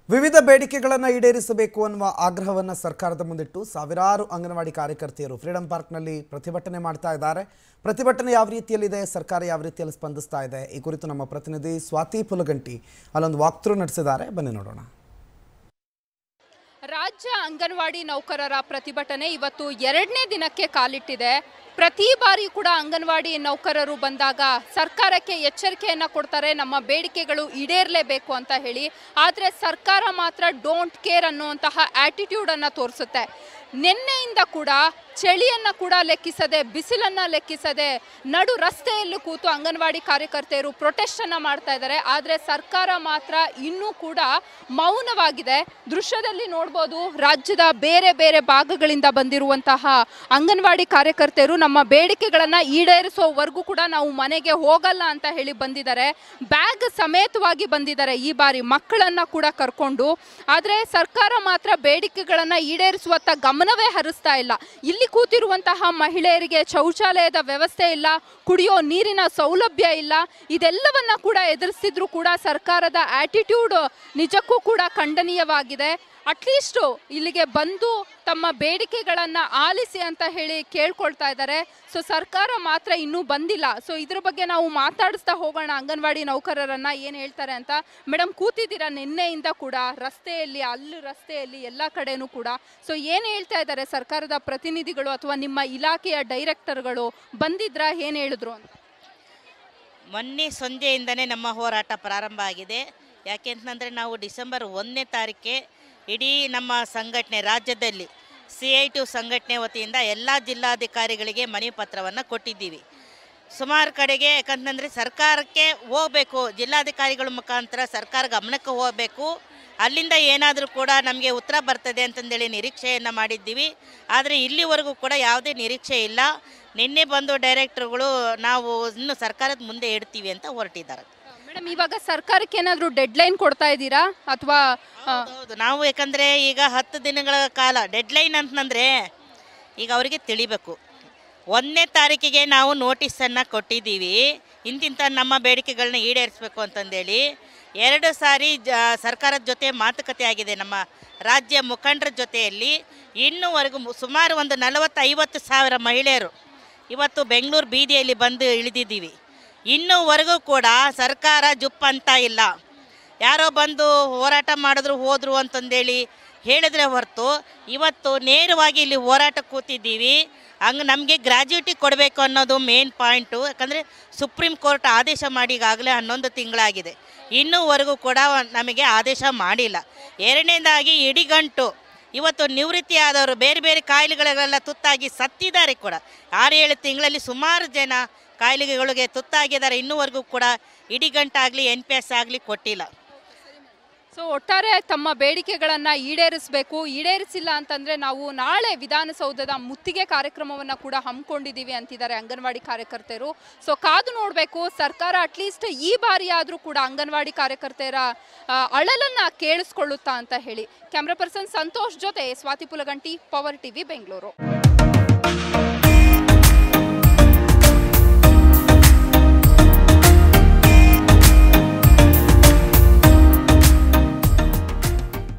ವಿವಿಧ ಬೇಡಿಕೆಗಳನ್ನು ಈಡೇರಿಸಬೇಕು ಅನ್ನುವ ಆಗ್ರಹವನ್ನು ಸರ್ಕಾರದ ಮುಂದಿಟ್ಟು ಸಾವಿರಾರು ಅಂಗನವಾಡಿ ಕಾರ್ಯಕರ್ತೆಯರು ಫ್ರೀಡಂ ಪಾರ್ಕ್ನಲ್ಲಿ ಪ್ರತಿಭಟನೆ ಮಾಡ್ತಾ ಇದ್ದಾರೆ ಪ್ರತಿಭಟನೆ ಯಾವ ರೀತಿಯಲ್ಲಿದೆ ಸರ್ಕಾರ ಯಾವ ರೀತಿಯಲ್ಲಿ ಸ್ಪಂದಿಸ್ತಾ ಇದೆ ಈ ಕುರಿತು ನಮ್ಮ ಪ್ರತಿನಿಧಿ ಸ್ವಾತಿ ಪುಲಗಂಟಿ ಅಲ್ಲೊಂದು ವಾಕ್ಥ್ರೂ ನಡೆಸಿದ್ದಾರೆ ಬನ್ನಿ ನೋಡೋಣ ರಾಜ್ಯ ಅಂಗನವಾಡಿ ನೌಕರರ ಪ್ರತಿಭಟನೆ ಇವತ್ತು ಎರಡನೇ ದಿನಕ್ಕೆ ಕಾಲಿಟ್ಟಿದೆ ಪ್ರತಿ ಬಾರಿ ಕೂಡ ಅಂಗನವಾಡಿ ನೌಕರರು ಬಂದಾಗ ಸರ್ಕಾರಕ್ಕೆ ಎಚ್ಚರಿಕೆಯನ್ನ ಕೊಡ್ತಾರೆ ನಮ್ಮ ಬೇಡಿಕೆಗಳು ಈಡೇರಲೇಬೇಕು ಅಂತ ಹೇಳಿ ಆದರೆ ಸರ್ಕಾರ ಮಾತ್ರ ಡೋಂಟ್ ಕೇರ್ ಅನ್ನುವಂತಹ ಆಟಿಟ್ಯೂಡ್ ಅನ್ನ ತೋರಿಸುತ್ತೆ ನಿನ್ನೆಯಿಂದ ಕೂಡ ಚಳಿಯನ್ನ ಕೂಡ ಲೆಕ್ಕಿಸದೆ ಬಿಸಿಲನ್ನ ಲೆಕ್ಕಿಸದೆ ನಡು ರಸ್ತೆಯಲ್ಲೂ ಕೂತು ಅಂಗನವಾಡಿ ಕಾರ್ಯಕರ್ತೆಯರು ಪ್ರೊಟೆಸ್ಟ್ ಅನ್ನ ಮಾಡ್ತಾ ಇದ್ದಾರೆ ಆದರೆ ಸರ್ಕಾರ ಮಾತ್ರ ಇನ್ನೂ ಕೂಡ ಮೌನವಾಗಿದೆ ದೃಶ್ಯದಲ್ಲಿ ನೋಡ್ಬೋದು ರಾಜ್ಯದ ಬೇರೆ ಬೇರೆ ಭಾಗಗಳಿಂದ ಬಂದಿರುವಂತಹ ಅಂಗನವಾಡಿ ಕಾರ್ಯಕರ್ತೆಯರು ನಮ್ಮ ಬೇಡಿಕೆಗಳನ್ನ ಈಡೇರಿಸೋವರೆಗೂ ಕೂಡ ನಾವು ಮನೆಗೆ ಹೋಗಲ್ಲ ಅಂತ ಹೇಳಿ ಬಂದಿದ್ದಾರೆ ಬ್ಯಾಗ್ ಸಮೇತವಾಗಿ ಬಂದಿದ್ದಾರೆ ಈ ಬಾರಿ ಮಕ್ಕಳನ್ನ ಕೂಡ ಕರ್ಕೊಂಡು ಆದರೆ ಸರ್ಕಾರ ಮಾತ್ರ ಬೇಡಿಕೆಗಳನ್ನ ಈಡೇರಿಸುವತ್ತ ಗಮನವೇ ಹರಿಸ್ತಾ ಇಲ್ಲ ಇಲ್ಲಿ ಕೂತಿರುವಂತಹ ಮಹಿಳೆಯರಿಗೆ ಶೌಚಾಲಯದ ವ್ಯವಸ್ಥೆ ಇಲ್ಲ ಕುಡಿಯೋ ನೀರಿನ ಸೌಲಭ್ಯ ಇಲ್ಲ ಇದೆಲ್ಲವನ್ನ ಕೂಡ ಎದುರಿಸಿದ್ರು ಕೂಡ ಸರ್ಕಾರದ ಆಟಿಟ್ಯೂಡ್ ನಿಜಕ್ಕೂ ಕೂಡ ಖಂಡನೀಯವಾಗಿದೆ ಅಟ್ಲೀಸ್ಟು ಇಲ್ಲಿಗೆ ಬಂದು ತಮ್ಮ ಬೇಡಿಕೆಗಳನ್ನು ಆಲಿಸಿ ಅಂತ ಹೇಳಿ ಕೇಳ್ಕೊಳ್ತಾ ಇದ್ದಾರೆ ಸೊ ಸರ್ಕಾರ ಮಾತ್ರ ಇನ್ನೂ ಬಂದಿಲ್ಲ ಸೊ ಇದ್ರ ಬಗ್ಗೆ ನಾವು ಮಾತಾಡಿಸ್ತಾ ಹೋಗೋಣ ಅಂಗನವಾಡಿ ನೌಕರರನ್ನ ಏನು ಹೇಳ್ತಾರೆ ಅಂತ ಮೇಡಮ್ ಕೂತಿದ್ದೀರಾ ನಿನ್ನೆಯಿಂದ ಕೂಡ ರಸ್ತೆಯಲ್ಲಿ ಅಲ್ಲಿ ರಸ್ತೆಯಲ್ಲಿ ಎಲ್ಲ ಕಡೆನೂ ಕೂಡ ಸೊ ಏನು ಹೇಳ್ತಾ ಇದ್ದಾರೆ ಸರ್ಕಾರದ ಪ್ರತಿನಿಧಿಗಳು ಅಥವಾ ನಿಮ್ಮ ಇಲಾಖೆಯ ಡೈರೆಕ್ಟರ್ಗಳು ಬಂದಿದ್ರಾ ಏನು ಹೇಳಿದ್ರು ಅಂತ ಮೊನ್ನೆ ಸಂಜೆಯಿಂದನೇ ನಮ್ಮ ಹೋರಾಟ ಪ್ರಾರಂಭ ಆಗಿದೆ ಯಾಕೆಂತಂದರೆ ನಾವು ಡಿಸೆಂಬರ್ ಒಂದನೇ ತಾರೀಕೆ ಇಡೀ ನಮ್ಮ ಸಂಘಟನೆ ರಾಜ್ಯದಲ್ಲಿ ಸಿ ಐ ಟಿ ಸಂಘಟನೆ ವತಿಯಿಂದ ಎಲ್ಲ ಜಿಲ್ಲಾಧಿಕಾರಿಗಳಿಗೆ ಮನವಿ ಪತ್ರವನ್ನು ಕೊಟ್ಟಿದ್ದೀವಿ ಸುಮಾರು ಕಡೆಗೆ ಯಾಕಂತಂದರೆ ಸರ್ಕಾರಕ್ಕೆ ಹೋಗಬೇಕು ಜಿಲ್ಲಾಧಿಕಾರಿಗಳ ಮುಖಾಂತರ ಸರ್ಕಾರ ಗಮನಕ್ಕೆ ಹೋಗಬೇಕು ಅಲ್ಲಿಂದ ಏನಾದರೂ ಕೂಡ ನಮಗೆ ಉತ್ತರ ಬರ್ತದೆ ಅಂತಂದೇಳಿ ನಿರೀಕ್ಷೆಯನ್ನು ಮಾಡಿದ್ದೀವಿ ಆದರೆ ಇಲ್ಲಿವರೆಗೂ ಕೂಡ ಯಾವುದೇ ನಿರೀಕ್ಷೆ ಇಲ್ಲ ನಿನ್ನೆ ಬಂದು ಡೈರೆಕ್ಟರ್ಗಳು ನಾವು ಇನ್ನು ಸರ್ಕಾರದ ಮುಂದೆ ಇಡ್ತೀವಿ ಅಂತ ಹೊರಟಿದ್ದಾರೆ ಮೇಡಮ್ ಇವಾಗ ಸರ್ಕಾರಕ್ಕೆ ಏನಾದರೂ ಡೆಡ್ಲೈನ್ ಕೊಡ್ತಾ ಇದ್ದೀರಾ ಅಥವಾ ಹೌದು ನಾವು ಯಾಕಂದರೆ ಈಗ ಹತ್ತು ದಿನಗಳ ಕಾಲ ಡೆಡ್ಲೈನ್ ಅಂತಂದರೆ ಈಗ ಅವರಿಗೆ ತಿಳಿಬೇಕು ಒಂದನೇ ತಾರೀಕಿಗೆ ನಾವು ನೋಟಿಸನ್ನು ಕೊಟ್ಟಿದ್ದೀವಿ ಇಂತಿಂಥ ನಮ್ಮ ಬೇಡಿಕೆಗಳನ್ನ ಈಡೇರಿಸಬೇಕು ಅಂತಂದೇಳಿ ಎರಡು ಸಾರಿ ಜ ಸರ್ಕಾರದ ಜೊತೆ ಮಾತುಕತೆ ಆಗಿದೆ ನಮ್ಮ ರಾಜ್ಯ ಮುಖಂಡರ ಜೊತೆಯಲ್ಲಿ ಇನ್ನೂವರೆಗೂ ಮು- ಸುಮಾರು ಒಂದು ನಲವತ್ತು ಐವತ್ತು ಸಾವಿರ ಮಹಿಳೆಯರು ಇವತ್ತು ಬೆಂಗಳೂರು ಬೀದಿಯಲ್ಲಿ ಬಂದು ಇಳಿದಿದ್ದೀವಿ ಇನ್ನೂವರೆಗೂ ಕೂಡ ಸರ್ಕಾರ ಜುಪ್ ಅಂತ ಇಲ್ಲ ಯಾರೋ ಬಂದು ಹೋರಾಟ ಮಾಡಿದ್ರು ಹೋದ್ರು ಅಂತಂದೇಳಿ ಹೇಳಿದ್ರೆ ಹೊರತು ಇವತ್ತು ನೇರವಾಗಿ ಇಲ್ಲಿ ಹೋರಾಟ ಕೂತಿದ್ದೀವಿ ಹಂಗೆ ನಮಗೆ ಗ್ರ್ಯಾಜುಯಿಟಿ ಕೊಡಬೇಕು ಅನ್ನೋದು ಮೇನ್ ಪಾಯಿಂಟು ಯಾಕಂದರೆ ಸುಪ್ರೀಂ ಕೋರ್ಟ್ ಆದೇಶ ಮಾಡಿ ಈಗಾಗಲೇ ಹನ್ನೊಂದು ತಿಂಗಳಾಗಿದೆ ಇನ್ನೂವರೆಗೂ ಕೂಡ ನಮಗೆ ಆದೇಶ ಮಾಡಿಲ್ಲ ಎರಡನೇದಾಗಿ ಇಡಿಗಂಟು ಇವತ್ತು ನಿವೃತ್ತಿ ಆದವರು ಬೇರೆ ಬೇರೆ ಕಾಯಿಲೆಗಳಿಗೆಲ್ಲ ತುತ್ತಾಗಿ ಸತ್ತಿದ್ದಾರೆ ಕೂಡ ಆರು ಏಳು ತಿಂಗಳಲ್ಲಿ ಸುಮಾರು ಜನ ಕಾಯಿಲೆಗಳಿಗೆ ತುತ್ತಾಗಿದ್ದಾರೆ ಇನ್ನೂವರೆಗೂ ಕೂಡ ಇಡಿಗಂಟಾಗಲಿ ಎನ್ ಪಿ ಎಸ್ ಆಗಲಿ ಕೊಟ್ಟಿಲ್ಲ ಸೊ ಒಟ್ಟಾರೆ ತಮ್ಮ ಬೇಡಿಕೆಗಳನ್ನು ಈಡೇರಿಸಬೇಕು ಈಡೇರಿಸಿಲ್ಲ ಅಂತಂದ್ರೆ ನಾವು ನಾಳೆ ವಿಧಾನಸೌಧದ ಮುತ್ತಿಗೆ ಕಾರ್ಯಕ್ರಮವನ್ನು ಕೂಡ ಹಮ್ಮಿಕೊಂಡಿದ್ದೀವಿ ಅಂತಿದ್ದಾರೆ ಅಂಗನವಾಡಿ ಕಾರ್ಯಕರ್ತೆಯರು ಸೊ ಕಾದು ನೋಡಬೇಕು ಸರ್ಕಾರ ಅಟ್ಲೀಸ್ಟ್ ಈ ಬಾರಿ ಆದರೂ ಕೂಡ ಅಂಗನವಾಡಿ ಕಾರ್ಯಕರ್ತೆಯರ ಆ, ಅಳಲನ್ನ ಕೇಳಿಸ್ಕೊಳ್ಳುತ್ತಾ ಅಂತ ಹೇಳಿ ಕ್ಯಾಮ್ರಾ ಪರ್ಸನ್ ಸಂತೋಷ್ ಜೊತೆ ಸ್ವಾತಿ ಪುಲಗಂಟಿ ಪವರ್ ಟಿವಿ ಬೆಂಗಳೂರು